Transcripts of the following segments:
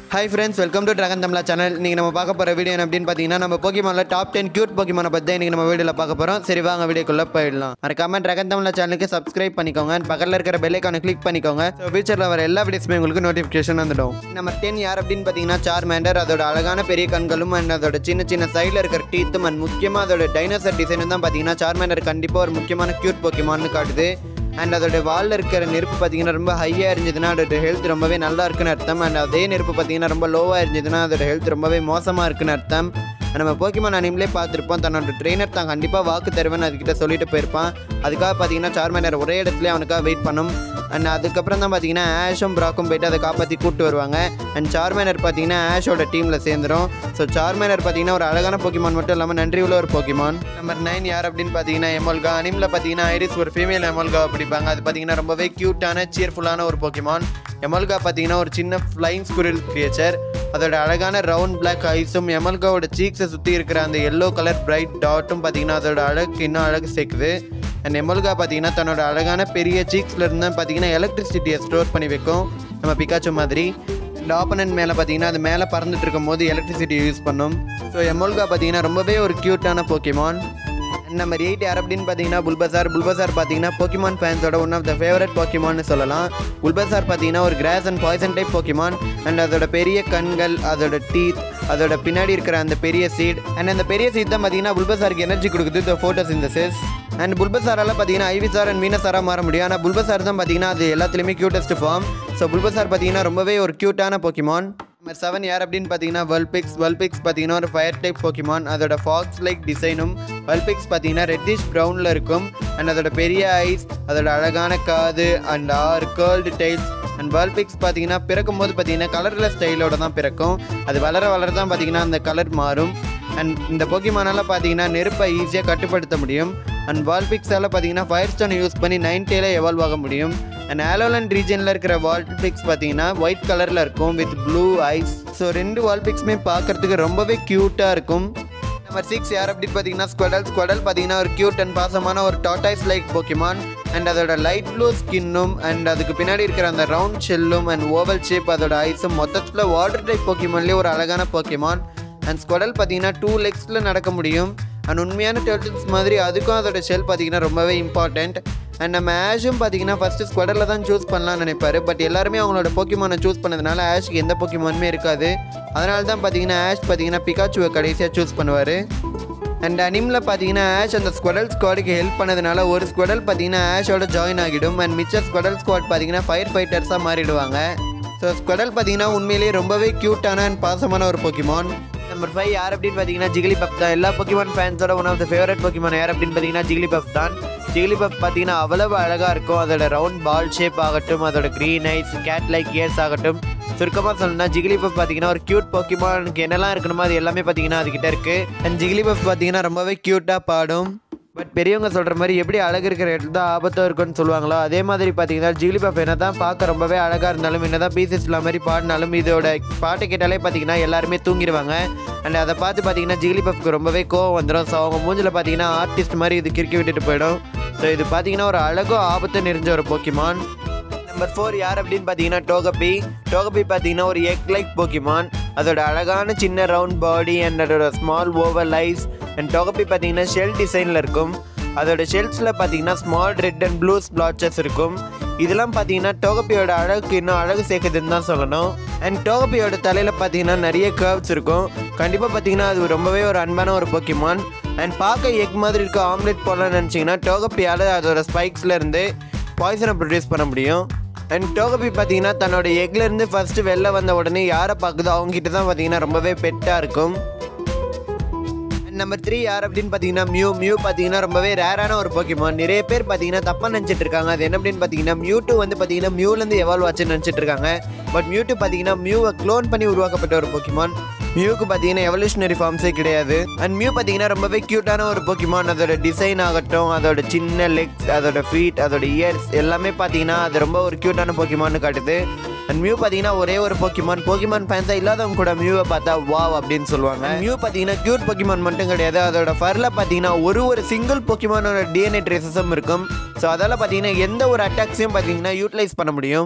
hi friends welcome to dragon Tamizha channel இன்றைக்கி நம்ம பார்க்க போகிற வீடியோ என்ன அப்படின்னு பார்த்தீங்கன்னா நம்ம போக்கிமானில் டாப் டென் கியூட் போக்கிமானை பற்றி இன்றைக்கி நம்ம வீடியோவில் பார்க்க போகிறோம் சரி வாங்க வீடியோக்குள்ளே போயிடலாம் மறக்காம ட்ராகன் தமிழா சேனலுக்கு சப்ஸ்கிரைப் பண்ணிக்கோங்க and பக்கத்தில் இருக்கிற பெல்லைக்கான கிளிக் பண்ணிக்கோங்க ஸோ ஃபியூச்சரில் வர எல்லா வீடியோஸுமே உங்களுக்கு நோட்டிஃபிகேஷன் வந்துடும் நம்ம டென் யார் அப்படின்னு பார்த்தீங்கன்னா சார்மேண்டர் அதோட அழகான பெரிய கண்களும் அண்ட் அதோட சின்ன சின்ன சைடில் இருக்கிற டீத்தும் அண்ட் முக்கியமாக அதோட டைனோசர் டிசைனும் தான் பார்த்தீங்கன்னா சார்மேண்டர் கண்டிப்பாக ஒரு முக்கியமான கியூட் போக்கிமான்னு காட்டுது அண்ட் அதோட வாலில் இருக்கிற நெருப்பு பார்த்தீங்கன்னா ரொம்ப ஹையாக இருந்ததுன்னா அதோட ஹெல்த் ரொம்பவே நல்லா இருக்குன்னு அர்த்தம் அண்ட் அதே நெருப்பு பார்த்தீங்கன்னா ரொம்ப லோவாக இருந்ததுன்னா அதோட ஹெல்த் ரொம்பவே மோசமாக இருக்குன்னு அர்த்தம் நம்ம போக்கிமான் அனிமலே பார்த்துருப்போம் தன்னோட ட்ரெயினர் தான் கண்டிப்பாக வாக்கு தருவேன்னு அதுக்கிட்ட சொல்லிட்டு போயிருப்பான் அதுக்காக பார்த்தீங்கன்னா சார்மேனர் ஒரே இடத்துல அவனுக்காக வெயிட் பண்ணும் அண்ட் அதுக்கப்புறம் தான் பார்த்தீங்கன்னா ஆஷும் ப்ராக்கும் போயிட்டு அதை காப்பாற்றி கூப்பிட்டு வருவாங்க அண்ட் சார்மேனர் பார்த்தீங்கன்னா ஆஷோட டீமில் சேர்ந்துரும் ஸோ சார்மேனர் பார்த்தீங்கன்னா ஒரு அழகான போக்கிமான் மட்டும் இல்லாமல் நன்றி உள்ள ஒரு போக்கிமான் நம்பர் நைன் யார் அப்படின்னு பார்த்தீங்கன்னா எமோல்கா அனிமில் பார்த்தீங்கன்னா ஐரிஸ் ஒரு ஃபீமேல் எமோல்கா பிடிப்பாங்க அது பார்த்தீங்கன்னா ரொம்பவே க்யூட்டான சீர்ஃபுல்லான ஒரு போக்கிமான் எமல்கா பார்த்தீங்கன்னா ஒரு சின்ன ஃப்ளைங் ஸ்குரில் கிரியேச்சர் அதோட அழகான ரவுண்ட் பிளாக் ஐஸும் எமல்காவோட சீக்ஸை சுற்றி இருக்கிற அந்த எல்லோ கலர் பிரைட் டாட்டும் பார்த்தீங்கன்னா அதோட அழகுக்கு இன்னும் அழகு சேர்க்குது அண்ட் எமல்கா பார்த்தீங்கன்னா தன்னோட அழகான பெரிய சீக்ஸில் இருந்து பார்த்தீங்கன்னா எலக்ட்ரிசிட்டியை ஸ்டோர் பண்ணி வைக்கும் நம்ம பிகாச்சு மாதிரி இந்த ஆப்பனன்ட் மேலே பார்த்தீங்கன்னா அது மேலே பறந்துட்டு இருக்கும் போது எலக்ட்ரிசிட்டி யூஸ் பண்ணும் ஸோ எமோல்கா பார்த்தீங்கன்னா ரொம்பவே ஒரு க்யூட்டான போக்கிமான் நம்பர் எயிட் யார் அப்படின்னு பார்த்தீங்கன்னா புல்பசார் புல்பசார் பார்த்தீங்கன்னா போக்கிமான் ஃபேன்ஸோட ஒன் ஆஃப் த ஃபேவரட் போக்கிமான்னு சொல்லலாம் புல்பசார் பார்த்தீங்கன்னா ஒரு grass and poison type Pokemon and அதோட பெரிய கண்கள் அதோட டீத் அதோட பின்னாடி இருக்கிற அந்த பெரிய சீட் அண்ட் அந்த பெரிய சீட் தான் பார்த்தீங்கன்னா புல்பசாருக்கு எனர்ஜி கொடுக்குது த ஃபோட்டோசிந்தசிஸ் அண்ட் புல்பசாரால் பார்த்தீங்கன்னா ஐவிசார் அண்ட் வீனசாராக மாற முடியும் ஆனால் புல்பசார் தான் பார்த்தீங்கன்னா அது எல்லாத்துலேயுமே க்யூட்டஸ்ட் ஃபார்ம் ஸோ புல்பசார் பார்த்தீங்கன்னா ரொம்பவே ஒரு க்யூட்டான போக்கிமான் நம்பர் செவன் யார் அப்படின்னு பார்த்தீங்கன்னா வல்பிக்ஸ் வல்பிக்ஸ் பார்த்தீங்கன்னா ஒரு ஃபயர் டைப் போக்கிமான் அதோட ஃபாக்ஸ் லைக் டிசைனும் வல்பிக்ஸ் பார்த்தீங்கன்னா ரெட்டிஷ் ப்ரௌனில் இருக்கும் அண்ட் அதோட பெரிய ஐஸ் அதோட அழகான காது and are curled tails and Vulpix பார்த்தீங்கன்னா பிறக்கும் போது பார்த்தீங்கன்னா கலர்லெஸ் ஸ்டைலோட தான் பிறக்கும் அது வளர வளர தான் பார்த்தீங்கன்னா அந்த கலர் மாறும் அண்ட் இந்த போக்கிமானால பார்த்தீங்கன்னா நெருப்பை ஈஸியாக கட்டுப்படுத்த முடியும் அண்ட் வால்பிக்ஸால் பார்த்தீங்கன்னா ஃபயர் ஸ்டோன் யூஸ் பண்ணி நைன் டேல எவால்வ் ஆக முடியும் அண்ட் ஆலோலண்ட் ரீஜனில் இருக்கிற வால்பிக்ஸ் பார்த்தீங்கன்னா ஒயிட் கலரில் இருக்கும் வித் ப்ளூ ஐஸ் ஸோ ரெண்டு வால்பிக்ஸுமே பார்க்கறதுக்கு ரொம்பவே க்யூட்டாக இருக்கும் நம்பர் சிக்ஸ் யார் அப்படின்னு பார்த்தீங்கன்னா ஸ்குவடல் ஸ்குவடல் பார்த்தீங்கன்னா ஒரு க்யூட் அண்ட் பாசமான ஒரு டாட்டாய்ஸ் லைக் போக்கிமான் அண்ட் அதோட லைட் ப்ளூ ஸ்கின்னும் அண்ட் அதுக்கு பின்னாடி இருக்கிற அந்த ரவுண்ட் ஷெல்லும் அண்ட் ஓவல் ஷேப் அதோட ஐஸும் மொத்தத்தில் வாட்டர் டைப் போக்கிமான்லேயே ஒரு அழகான போக்கிமான் அண்ட் ஸ்குவடல் பார்த்தீங்கன்னா டூ லெக்ஸில் நடக்க முடியும் அண்ட் உண்மையான டர்ட்டில்ஸ் மாதிரி அதுக்கும் அதோட ஷெல் பார்த்தீங்கன்னா ரொம்பவே இம்பார்ட்டண்ட் அண்ட் நம்ம ஆஷும் பார்த்தீங்கன்னா ஃபஸ்ட்டு ஸ்குவடரில் தான் சூஸ் பண்ணலாம்னு நினைப்பாரு பட் எல்லாருமே அவங்களோட போக்கிமானை சூஸ் பண்ணதுனால ஆஷுக்கு எந்த போக்கிமானுமே இருக்காது அதனால தான் பார்த்தீங்கன்னா ஆஷ் பார்த்தீங்கன்னா பிகாச்சுவை கடைசியாக சூஸ் பண்ணுவார் அண்ட் அனிமில் பார்த்தீங்கன்னா ஆஷ் அந்த ஸ்குவடல் ஸ்குவாடுக்கு ஹெல்ப் பண்ணதுனால ஒரு ஸ்குவடல் பார்த்தீங்கன்னா ஆஷோட ஜாயின் ஆகிடும் அண்ட் மிச்ச ஸ்குவடல் ஸ்குவாட் பார்த்தீங்கன்னா ஃபயர் ஃபைட்டர்ஸாக மாறிடுவாங்க ஸோ ஸ்குவடல் பார்த்தீங்கன்னா உண்மையிலேயே ரொம்பவே க்யூட்டான அண்ட் பாசமான ஒரு போக்கிமான் நம்பர் ஃபைவ் யார் அப்படின்னு பார்த்தீங்கன்னா ஜிகிலி பப் தான் எல்லா போக்கிமான் ஃபேன்ஸோட one of the favourite Pokemon யார் அப்படின்னு பார்த்தீங்கன்னா ஜிகிலி பப் தான் ஜிகிலி பப் பார்த்தீங்கன்னா அவ்வளவு அழகாக இருக்கும் அதோட ரவுண்ட் பால் ஷேப் ஆகட்டும் அதோட green eyes cat like ears ஆகட்டும் சுருக்கமாக சொல்லணும்னா ஜிகிலி பப் பார்த்தீங்கன்னா ஒரு க்யூட் போக்கிமானுக்கு என்னெல்லாம் இருக்கணுமோ அது எல்லாமே பார்த்தீங்கன்னா அதுக்கிட்ட இருக்குது அண்ட் ஜிகிலி பப் பார்த்தீங்கன்னா ரொம்பவே க்யூட்டாக பாடும் பட் பெரியவங்க சொல்கிற மாதிரி எப்படி அழகு இருக்கிற இடத்துல தான் ஆபத்தும் இருக்குன்னு சொல்லுவாங்களோ அதே மாதிரி பார்த்தீங்கன்னா ஜிகிலி பப் என்ன தான் பார்க்க ரொம்பவே அழகாக இருந்தாலும் என்ன தான் பீசஸ் இல்லாத மாதிரி பாடினாலும் இதோட பாட்டை கேட்டாலே பார்த்தீங்கன்னா எல்லாருமே தூங்கிடுவாங்க அண்ட் அதை பார்த்து பார்த்தீங்கன்னா ஜிகிலி பப்க்கு ரொம்பவே கோவம் வந்துடும் ஸோ அவங்க மூஞ்சில் பார்த்தீங்கன்னா ஆர்டிஸ்ட் மாதிரி இது கிறுக்கி விட்டுட்டு போயிடும் ஸோ இது பார்த்தீங்கன்னா ஒரு அழகோ ஆபத்து நிறைஞ்ச ஒரு போக்கிமான் நம்பர் ஃபோர் யார் அப்படின்னு பார்த்தீங்கன்னா டோகபி டோகபி பார்த்தீங்கன்னா ஒரு எக் லைக் போக்கிமான் அதோட அழகான சின்ன ரவுண்ட் பாடி அண்ட் அதோட small oval eyes and Togepi பார்த்தீங்கன்னா ஷெல் டிசைனில் இருக்கும் அதோட ஷெல்ஸில் பார்த்தீங்கன்னா small red and blue splotches இருக்கும் இதெல்லாம் பார்த்தீங்கன்னா டோகப்பியோட அழகுக்கு இன்னும் அழகு சேர்க்குதுன்னு தான் சொல்லணும் அண்ட் டோகப்பியோட தலையில் பார்த்தீங்கன்னா நிறைய கர்வ்ஸ் இருக்கும் கண்டிப்பாக பார்த்தீங்கன்னா அது ரொம்பவே ஒரு அன்பான ஒரு போக்கிமான் அண்ட் பார்க்க எக் மாதிரி இருக்க ஆம்லெட் போடலாம்னு நினச்சிங்கன்னா டோகப்பியால் அதோட ஸ்பைக்ஸில் இருந்து பாய்சனை ப்ரொடியூஸ் பண்ண முடியும் அண்ட் டோகபி பார்த்தீங்கன்னா தன்னோட எக்லேருந்து ஃபஸ்ட்டு வெளில வந்த உடனே யாரை பார்க்குதோ அவங்ககிட்ட தான் பார்த்தீங்கன்னா ரொம்பவே பெட்டாக இருக்கும் நம்பர் த்ரீ யார் அப்படின்னு பார்த்தீங்கன்னா மியூ மியூ பார்த்தீங்கன்னா ரொம்பவே ரேரான ஒரு போக்கிமான் நிறைய பேர் பார்த்தீங்கன்னா தப்பாக நினச்சிட்டு இருக்காங்க அது என்ன அப்படின்னு பார்த்தீங்கன்னா மியூ டூ வந்து பார்த்தீங்கன்னா மியூலேருந்து எவால்வ் ஆச்சுன்னு நினச்சிட்டு இருக்காங்க பட் மியூ டூ பார்த்தீங்கன்னா மியூவை க்ளோன் பண்ணி உருவாக்கப்பட்ட ஒரு போக்கிமான் மியூக்கு பார்த்தீங்கன்னா எவல்யூஷனரி ஃபார்ம்ஸே கிடையாது அண்ட் மியூ பார்த்தீங்கன்னா ரொம்பவே க்யூட்டான ஒரு போக்கிமான் அதோட டிசைன் ஆகட்டும் அதோட சின்ன லெக்ஸ் அதோட ஃபீட் அதோட இயர்ஸ் எல்லாமே பார்த்தீங்கன்னா அது ரொம்ப ஒரு க்யூட்டான போக்கிமான்னு காட்டுது அண்ட் மியூ பார்த்தீங்கன்னா ஒரே ஒரு போக்கிமான் போக்கிமான் ஃபேன்ஸாக இல்லாதவங்க கூட மியூவை பார்த்தா வாவ் அப்படின்னு சொல்லுவாங்க மியூ பார்த்தீங்கன்னா க்யூட் போக்கிமான் மட்டும் கிடையாது அதோட ஃபரில் பார்த்தீங்கன்னா ஒரு ஒரு சிங்கிள் போக்கிமானோட டிஎன்ஏ ட்ரேசஸும் இருக்கும் ஸோ அதால் பார்த்தீங்கன்னா எந்த ஒரு அட்டாக்ஸையும் பார்த்தீங்கன்னா யூட்டிலைஸ் பண்ண முடியும்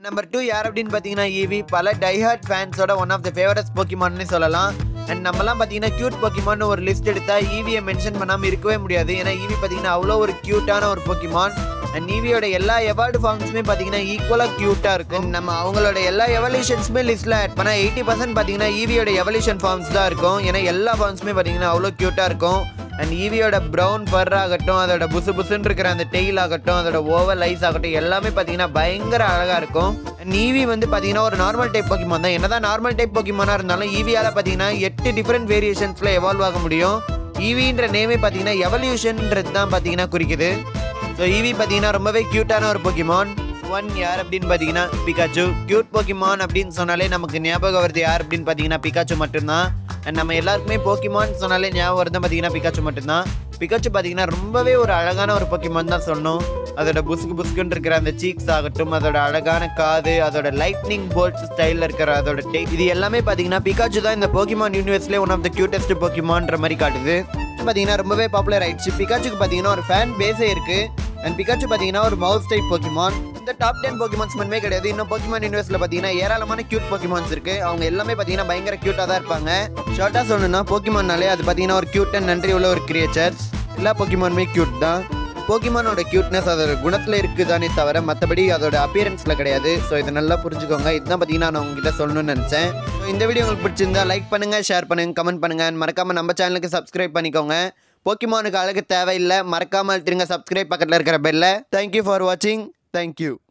நம்பர் டூ யார் அப்படின்னு பார்த்தீங்கன்னா ஈவி பல டைஹார்ட் ஃபேன்ஸோட ஒன் ஆஃப் த ஃபேவரட்ஸ் போக்கிமான்னு சொல்லலாம் அண்ட் நம்மலாம் பார்த்தீங்கன்னா கியூட் போக்கிமான் ஒரு லிஸ்ட் எடுத்தா ஈவியை மென்ஷன் பண்ணாமல் இருக்கவே முடியாது ஏன்னா ஈவி பார்த்தீங்கன்னா அவ்வளோ ஒரு க்யூட்டான ஒரு போக்கிமான் அண்ட் ஈவியோட எல்லா எவார்டு ஃபார்ம்ஸுமே பார்த்தீங்கன்னா ஈக்குவலாக க்யூட்டாக இருக்கும் நம்ம அவங்களோட எல்லா எவல்யூஷன்ஸுமே லிஸ்ட்டில் ஆட் பண்ணால் எயிட்டி பர்சன்ட் பார்த்தீங்கன்னா ஈவியோட எவல்யூஷன் ஃபார்ம்ஸ் தான் இருக்கும் ஏன்னா எல்லா ஃபார்ம்ஸுமே பார்த்தீங்கன்னா அவ்வளோ க்யூட்டாக இருக்கும் அண்ட் ஈவியோட ப்ரௌன் ஃபர் ஆகட்டும் அதோட புசு புசுன்னு இருக்கிற அந்த டெய்ல் ஆகட்டும் அதோட ஓவல் ஐஸ் ஆகட்டும் எல்லாமே பார்த்தீங்கன்னா பயங்கர அழகாக இருக்கும் அண்ட் ஈவி வந்து பார்த்தீங்கன்னா ஒரு நார்மல் டைப் போக்கிமான் தான் என்னதான் நார்மல் டைப் போக்கிமானாக இருந்தாலும் ஈவியால் பார்த்தீங்கன்னா எட்டு டிஃப்ரெண்ட் வேரியேஷன்ஸில் எவால்வ் ஆக முடியும் ஈவின்ற நேமே பார்த்தீங்கன்னா எவல்யூஷன்ன்றது தான் பார்த்தீங்கன்னா குறிக்குது ஸோ ஈவி பார்த்தீங்கன்னா ரொம்பவே க்யூட்டான ஒரு போக்கிமான் ஒன் யார் அப்படின்னு பார்த்தீங்கன்னா பிகாச்சு க்யூட் போக்கிமான் அப்படின்னு சொன்னாலே நமக்கு ஞாபகம் வருது யார் அப்படின்னு பார்த்தீங்கன்னா பிகாச்சு மட்டும்தான் அண்ட் நம்ம எல்லாருக்குமே போக்கிமான் சொன்னாலே ஞாபகம் வருது பார்த்தீங்கன்னா பிகாச்சு மட்டும்தான் பிகாச்சு பார்த்தீங்கன்னா ரொம்பவே ஒரு அழகான ஒரு போக்கிமான் தான் சொன்னோம் அதோட புசுக்கு புசுக்குன்னு இருக்கிற அந்த சீக்ஸ் ஆகட்டும் அதோட அழகான காது அதோட லைட்னிங் போல்ட் ஸ்டைலில் இருக்கிற அதோட டே இது எல்லாமே பார்த்தீங்கன்னா பிகாச்சு தான் இந்த போக்கிமான் யூனிவர்ஸ்லேயே ஒன் ஆஃப் த கியூட்டஸ்ட் போக்கிமான்ற மாதிரி காட்டுது பார்த்தீங்கன்னா ரொம்பவே பாப்புலர் ஆயிடுச்சு பிகாச்சுக்கு பார்த்தீங்கன்னா ஒரு ஃபேன் பேஸே இருக்கு அண்ட் பிகாச்சு பார்த்தீங்கன்னா ஒரு மவுஸ் டைப் போக்கிமான் இந்த டாப் டென் போக்கிமான்ஸ் மட்டுமே கிடையாது இன்னும் போக்கிமான் யூனிவர்ஸில் பார்த்தீங்கன்னா ஏராளமான கியூட் போக்கிமான்ஸ் இருக்கு அவங்க எல்லாமே பார்த்தீங்கன்னா பயங்கர க்யூட்டாக தான் இருப்பாங்க ஷார்ட்டாக சொல்லணும்னா போக்கிமான்னாலே அது பார்த்தீங்கன்னா ஒரு க்யூட் அண்ட் நன்றி உள்ள ஒரு கிரியேச்சர்ஸ் எல்லா போக்கிமானுமே க்யூட் தான் போக்கிமானோட க்யூட்னஸ் அதோட குணத்தில் இருக்குதானே தவிர மற்றபடி அதோட அப்பியரன்ஸில் கிடையாது ஸோ இதை நல்லா புரிஞ்சுக்கோங்க இதுதான் பார்த்தீங்கன்னா நான் உங்ககிட்ட சொல்லணும்னு நினச்சேன் ஸோ இந்த வீடியோ உங்களுக்கு பிடிச்சிருந்தா லைக் பண்ணுங்க ஷேர் பண்ணுங்க கமெண்ட் பண்ணுங்க and மறக்காம நம்ம சேனலுக்கு சப்ஸ்கிரைப் பண்ணிக்கோங்க போக்கிமானுக்கு அழகு தேவையில்லை மறக்காமல் திருங்க சப்ஸ்கிரைப் பக்கத்தில் இருக்கிற பெல்ல தேங்க்யூ ஃபார் வாட்சிங் தேங்க்யூ